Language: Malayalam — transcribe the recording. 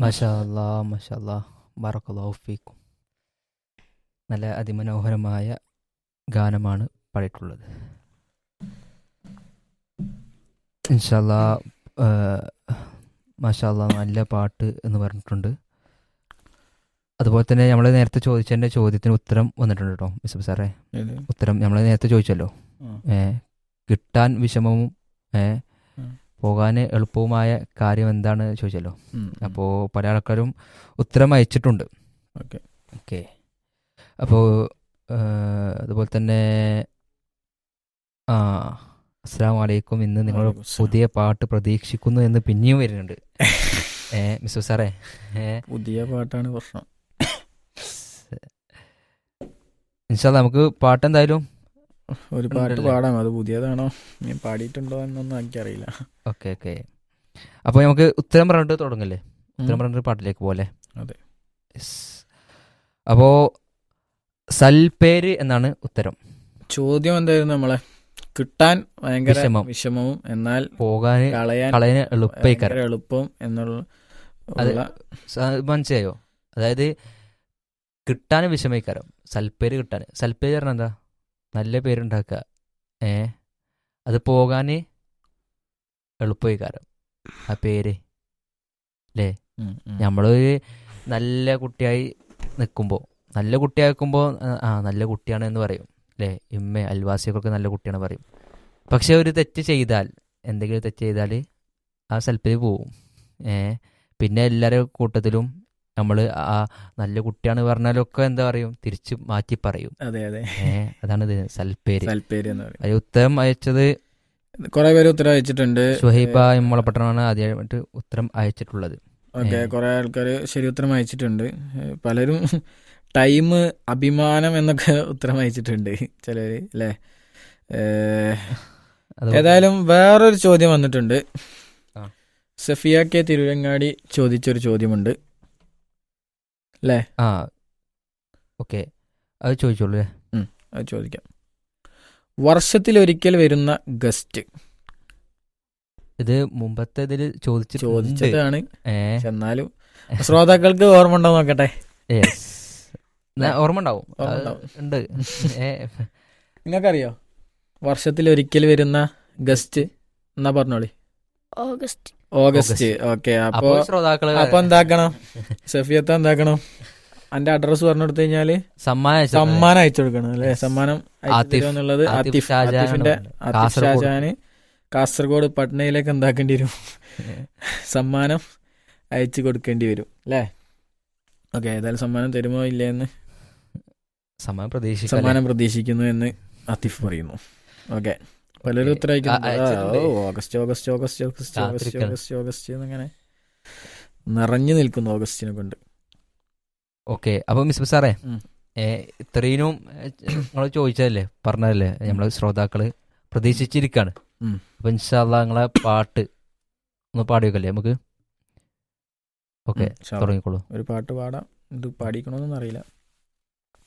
മാഷാ അല്ലാ മാഷാ അല്ലാ ബറക്കല്ലാഹു ഫീക്കും നല്ല അതിമനോഹരമായ ഗാനമാണ് പാടിയിട്ടുള്ളത് ഇൻഷാല്ലാ മാഷാ അല്ലാ നല്ല പാട്ട് എന്ന് പറഞ്ഞിട്ടുണ്ട് അതുപോലെ തന്നെ നമ്മൾ നേരത്തെ ചോദിച്ചതിൻ്റെ ചോദ്യത്തിന് ഉത്തരം വന്നിട്ടുണ്ട് കേട്ടോ മിസ് സാറേ ഇത് ഉത്തരം നമ്മൾ നേരത്തെ ചോദിച്ചല്ലോ ആ. ഏ കിട്ടാൻ വിഷമവും ഏ ഉം. പോകാൻ എളുപ്പവുമായ കാര്യം എന്താണ് ചോദിച്ചല്ലോ ഉം, ഉം. അപ്പോൾ പല ആൾക്കാരും ഉത്തരം അയച്ചിട്ടുണ്ട് ഓക്കെ ഓക്കെ അപ്പോൾ അതുപോലെ തന്നെ ആ അസ്സാം വലൈക്കും ഇന്ന് നിങ്ങൾ വലൈക്കും അസ്സലാം. പുതിയ പാട്ട് പ്രതീക്ഷിക്കുന്നു എന്ന് പിന്നെയും വരുന്നുണ്ട് ഏ മിസ് സാറേ ഏ പുതിയ പാട്ടാണ് പ്രശ്നം ഇൻഷാല്ല നമുക്ക് പാട്ട് എന്തായാലും ഒരു പാട്ട് ഉണ്ടല്ലേ? പാടാം അത് പുതിയതാണോ ഞാൻ പാടിയിട്ടുണ്ടോ എന്നൊന്നും എനിക്കറിയില്ല ഓക്കെ ഓക്കെ അപ്പോൾ നമുക്ക് ഉത്തരം പറഞ്ഞിട്ട് തുടങ്ങില്ലേ ഉത്തരം ഉം. പറഞ്ഞിട്ട് പാട്ടിലേക്ക് പോലെ അതെ. അപ്പോൾ സൽപേര് എന്നാണ് ഉത്തരം ചോദ്യം എന്തായിരുന്നു നമ്മളെ കിട്ടാൻ ഭയങ്കര വിഷമം. വിഷമവും എന്നാൽ പോകാൻ കളയാൻ കളയാൻ എളുപ്പയിക്കാരം ഭയങ്കര എളുപ്പം എന്നുള്ള അത് ഉള്ള സ- മനസ്സിലായോ അതായത് കിട്ടാൻ വിഷമിക്കാരം സൽപ്പേര് കിട്ടാൻ സൽപ്പേര് പറഞ്ഞാൽ എന്താ നല്ല പേരുണ്ടാക്കുക ഏ അത് പോകാൻ എളുപ്പമായിക്കാരം ആ പേര് ഉം, ഉം. നമ്മളൊരു നല്ല കുട്ടിയായി നിൽക്കുമ്പോൾ നല്ല കുട്ടിയാക്കുമ്പോൾ ആ നല്ല കുട്ടിയാണ് എന്ന് പറയും അല്ലേ ഇമ്മ അയൽവാസികൾക്ക് നല്ല കുട്ടിയാണ് പറയും പക്ഷെ ഒരു തെറ്റ് ചെയ്താൽ എന്തെങ്കിലും തെറ്റ് ചെയ്താൽ ആ സ്ഥലത്തിൽ പോവും ഏ പിന്നെ എല്ലാവരുടെ കൂട്ടത്തിലും നമ്മൾ ആ നല്ല കുട്ടിയാണ് പറഞ്ഞാലൊക്കെ എന്താ പറയും തിരിച്ച് മാറ്റി പറയും അതെ അതെ ഏ അതാണ് ഇത് സൽപ്പേര് സൽപ്പേര് എന്ന് പറയും അത് ഉത്തരം അയച്ചത് കുറെ പേര് ഉത്തരം അയച്ചിട്ടുണ്ട് ഷുഹൈബ ഇമ്മളപ്പട്ടണമാണ് ആദ്യമായിട്ട് ഉത്തരം അയച്ചിട്ടുള്ളത് ഓക്കെ ഏ. കുറെ ആൾക്കാർ ശരി ഉത്തരം അയച്ചിട്ടുണ്ട് ഏ, പലരും ടൈം അഭിമാനം എന്നൊക്കെ ഉത്തരം അയച്ചിട്ടുണ്ട് ചിലര് അല്ലേ ഏ, അത് ഏതായാലും വേറൊരു ചോദ്യം വന്നിട്ടുണ്ട് ആ. സഫിയ കെ തിരുവങ്ങാടി ചോദിച്ചൊരു ചോദ്യമുണ്ട് അല്ലേ ആ ഓക്കെ അത് ചോദിച്ചോളൂ അല്ലേ അത് ചോദിക്കാം വർഷത്തിലൊരിക്കൽ വരുന്ന ഗസ്റ്റ് ഇത് മുമ്പത്തെ ഇതിൽ ചോദിച്ചിട്ടുണ്ട് ചോദിച്ചതാണ് ഏ പക്ഷെ എന്നാലും ശ്രോതാക്കൾക്ക് ഓർമ്മ ഉണ്ടോ നോക്കട്ടെ yes. ന- ഓർമ്മ ഉണ്ടാവും ഓർമ്മ അത് ഉണ്ടാവും. ഉണ്ട് ഏ നിങ്ങൾക്കറിയോ വർഷത്തിലൊരിക്കൽ വരുന്ന ഗസ്റ്റ് എന്നാ പറഞ്ഞോളി ഓഗസ്റ്റ് ഓഗസ്റ്റ് ഓക്കെ അപ്പോ അപ്പോൾ ശ്രോതാക്കള് അപ്പൊ എന്താക്കണം സഫിയത്ത എന്താക്കണം അന്റെ അഡ്രസ് പറഞ്ഞു കൊടുത്തു കഴിഞ്ഞാല് സമ്മാനം അയച്ചത് സമ്മാനം അയച്ചു കൊടുക്കണം അല്ലെ സമ്മാനം അയച്ചു ആതിഫ്. തരുക എന്നുള്ളത് ആതിഫ് ആതിഫ് ഷാജഹാൻ ആതിഫിന്റെ ആണ് ആതിഫ് കാസർഗോഡ്. ഷാജഹാന് കാസർഗോഡ് പട്നയിലേക്ക് എന്താക്കേണ്ടി വരും സമ്മാനം അയച്ചു കൊടുക്കേണ്ടി വരും അല്ലേ ഓക്കെ ഏതായാലും സമ്മാനം തരുമോ ഇല്ലേ എന്ന് സമ്മാനം പ്രതീക്ഷിക്കാം സമ്മാനം പ്രതീക്ഷിക്കുന്നു എന്ന് ആതിഫ് പറയുന്നു ഓക്കെ പലരും Okay. ഉത്തരം അയക്കുന്നുണ്ട്. ആ, അയച്ചിട്ടുണ്ട്. ആ, ഓ, August August August August August കാത്തിരിക്കണം. ഓഗസ്റ്റ് ഓഗസ്റ്റ് എന്നിങ്ങനെ നിറഞ്ഞു നിൽക്കുന്നു ഓഗസ്റ്റിനെ കൊണ്ട് ഓക്കെ അപ്പൊ മിസ് സാറേ ഉം. ഏ, ഇത്രയും നിങ്ങൾ ചോദിച്ചതല്ലേ പറഞ്ഞതല്ലേ നമ്മളെ ശ്രോതാക്കള് പ്രതീക്ഷിച്ചിരിക്കാണ് ഉം. അപ്പൊ ഇൻഷാല്ല നിങ്ങളെ പാട്ട് ഒന്ന് പാടി വെക്കല്ലേ നമുക്ക് ഓക്കെ ഉം, ഷാ. തുടങ്ങിക്കോളൂ ഒരു പാട്ട് പാടാം ഇത് പാടിക്കണമെന്നൊന്നും അറിയില്ല